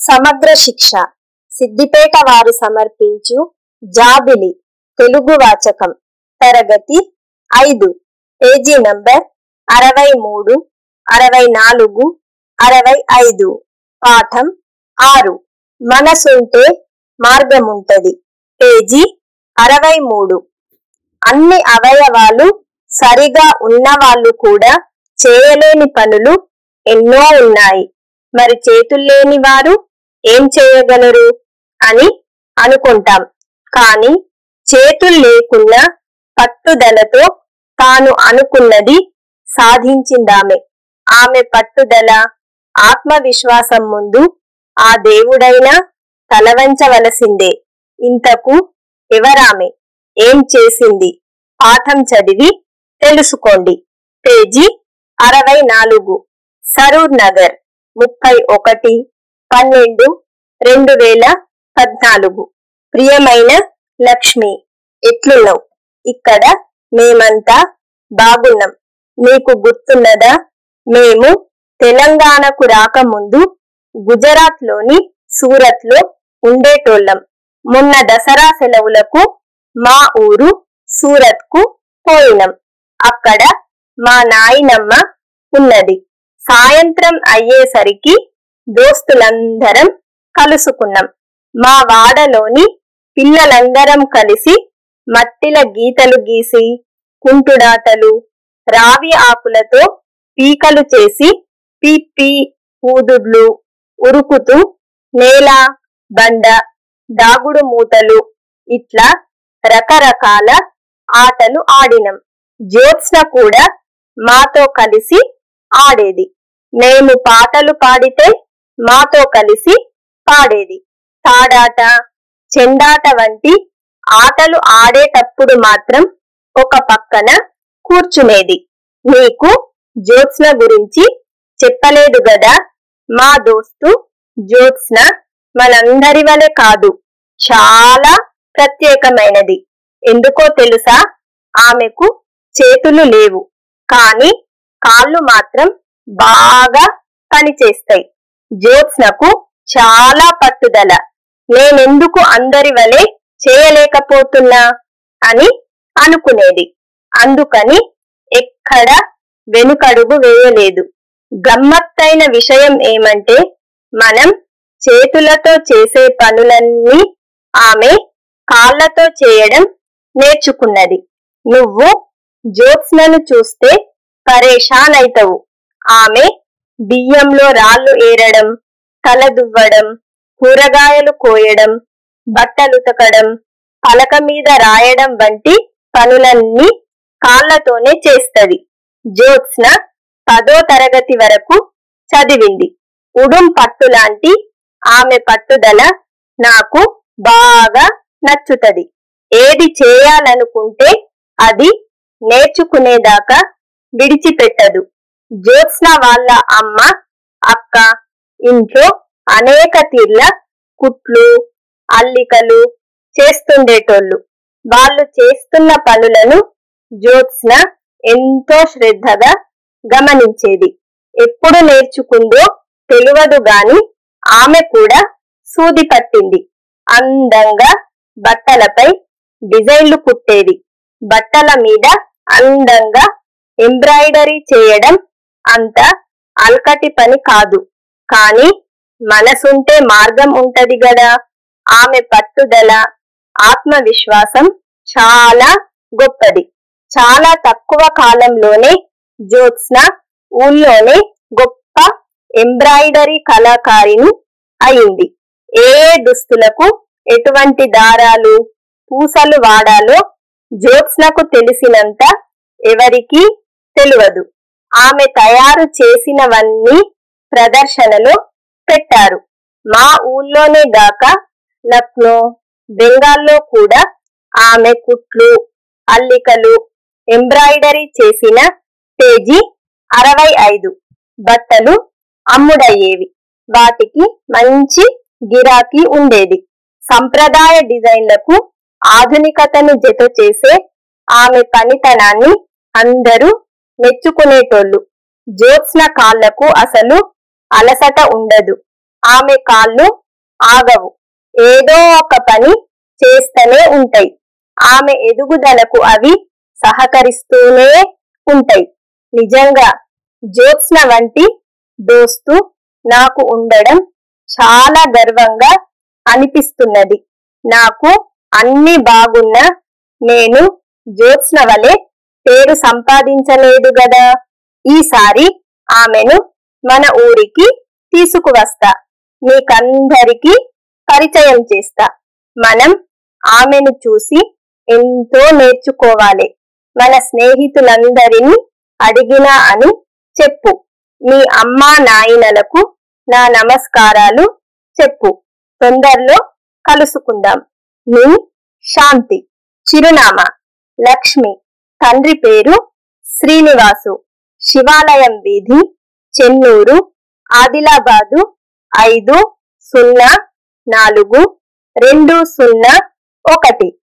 సమగ్ర శిక్ష సిద్దిపేట వారు సమర్పించు జాబిలి తెలుగు వాచకం తరగతి ఐదు పేజీ నంబర్ అరవై మూడు అరవై నాలుగు అరవై ఐదు పాఠం ఆరు మనసుంటే మార్గముంటది పేజీ అరవై మూడు అన్ని అవయవాలు సరిగా ఉన్నవాళ్ళు కూడా చేయలేని పనులు ఎన్నో ఉన్నాయి మరి చేతుల్లేని వారు ఏం చేయగలరు అని అనుకుంటాం కానీ చేతులు లేకున్నా పట్టుదలతో తాను అనుకున్నది సాధించిందామె ఆమె పట్టుదల ఆత్మవిశ్వాసం ముందు ఆ దేవుడైనా తలవంచవలసిందే ఇంతకు ఎవరామె ఏం చేసింది పాఠం చదివి తెలుసుకోండి పేజీ అరవై నాలుగు సరూర్ నగర్ ముప్పై ఒకటి పన్నెండు రెండు వేల పద్నాలుగు ప్రియమైన లక్ష్మి ఎట్లున్నావు ఇక్కడ మేమంతా బాగున్నాం నీకు గుర్తున్నదా మేము తెలంగాణకు రాకముందు గుజరాత్ లోని సూరత్ లో ఉండేటోళ్ళం మొన్న దసరా సెలవులకు మా ఊరు సూరత్ కు పోయినాం అక్కడ మా నాయనమ్మ ఉన్నది సాయంత్రం అయ్యేసరికి దోస్తులందరం కలుసుకున్నాం మా వాడలోని పిల్లలందరం కలిసి మట్టిల గీతలు గీసి కుంటుడాటలు రావి ఆకులతో పీకలు చేసి పిప్పి ఊదుడ్లు ఉరుకుతూ నేల బండ దాగుడు మూతలు ఇట్లా రకరకాల ఆటలు ఆడినం జ్యోత్స్న కూడా మాతో కలిసి ఆడేది మేము పాటలు పాడితే మాతో కలిసి పాడేది తాడాట చెండాట వంటి ఆటలు ఆడేటప్పుడు మాత్రం ఒక పక్కన కూర్చునేది నీకు జ్యోత్స్న గురించి చెప్పలేదు గదా మా దోస్తు జ్యోత్స్న మనందరి వలె కాదు చాలా ప్రత్యేకమైనది ఎందుకో తెలుసా ఆమెకు చేతులు లేవు కాని కాళ్ళు మాత్రం బాగా పనిచేస్తాయి జ్యోత్స్నకు చాలా పట్టుదల నేనెందుకు అందరి వలె చేయలేకపోతున్నా అని అనుకునేది అందుకని ఎక్కడ వెనుకడుగు వేయలేదు గమ్మత్తైన విషయం ఏమంటే మనం చేతులతో చేసే పనులన్నీ ఆమె కాళ్ళతో చేయడం నేర్చుకున్నది నువ్వు జ్యోత్స్నను చూస్తే పరేషాన్ అయితవు ఆమె బియ్యంలో రాళ్లు ఏరడం తల దువ్వడం కూరగాయలు కోయడం బట్టలుతకడం పలక మీద రాయడం వంటి పనులన్నీ కాళ్లతోనే చేస్తది జ్యోత్స్న పదో తరగతి వరకు చదివింది ఉడుం పట్టులాంటి ఆమె పట్టుదల నాకు బాగా నచ్చుతది ఏది చేయాలనుకుంటే అది నేర్చుకునేదాకా విడిచిపెట్టదు జ్యోత్స్న వాళ్ళ అమ్మ అక్క ఇంట్లో అనేక తీర్ల కుట్లు అల్లికలు చేస్తుండేటోళ్ళు వాళ్ళు చేస్తున్న పనులను జ్యోత్స్న ఎంతో శ్రద్ధగా గమనించేది ఎప్పుడు నేర్చుకుందో తెలియదు గాని ఆమె కూడా సూది పట్టింది అందంగా బట్టలపై డిజైన్లు కుట్టేది బట్టల మీద అందంగా ఎంబ్రాయిడరీ చేయడం అంత అల్కటి పని కాదు కాని మనసుంటే మార్గం ఉంటది గదా ఆమె పట్టుదల ఆత్మవిశ్వాసం చాలా గొప్పది చాలా తక్కువ కాలంలోనే జ్యోత్స్న ఊళ్ళోనే గొప్ప ఎంబ్రాయిడరీ కళాకారిని అయింది ఏ ఏ దుస్తులకు ఎటువంటి దారాలు పూసలు వాడాలో జ్యోత్స్నకు తెలిసినంత ఎవరికీ తెలియదు ఆమె తయారు చేసినవన్నీ ప్రదర్శనలో పెట్టారు మా ఊళ్ళోనే గాక లక్నో బెంగాల్లో కూడా ఆమె కుట్లు అల్లికలు ఎంబ్రాయిడరీ చేసిన పేజీ అరవై ఐదు బట్టలు అమ్ముడయ్యేవి వాటికి మంచి గిరాకీ ఉండేది సంప్రదాయ డిజైన్లకు ఆధునికతను జత చేసే ఆమె పనితనాన్ని అందరూ మెచ్చుకునేటోళ్ళు జ్యోత్స్న కాళ్లకు అసలు అలసట ఉండదు ఆమె కాళ్ళు ఆగవు ఏదో ఒక పని చేస్తూనే ఉంటాయి ఆమె ఎదుగుదలకు అవి సహకరిస్తూనే ఉంటాయి నిజంగా జ్యోత్స్న వంటి దోస్తు నాకు ఉండడం చాలా గర్వంగా అనిపిస్తున్నది నాకు అన్ని బాగున్నా నేను జ్యోత్స్న వలె పేరు సంపాదించలేదు గదా ఈసారి ఆమెను మన ఊరికి తీసుకువస్తా మీకందరికీ పరిచయం చేస్తా మనం ఆమెను చూసి ఎంతో నేర్చుకోవాలి మన స్నేహితులందరినీ అడిగినా అని చెప్పు మీ అమ్మా నాయనలకు నా నమస్కారాలు చెప్పు తొందరలో కలుసుకుందాం మీ శాంతి చిరునామా లక్ష్మి తండ్రి పేరు శ్రీనివాసు శివాలయం వీధి చెన్నూరు ఆదిలాబాదు ఐదు సున్నా నాలుగు రెండు సున్నా ఒకటి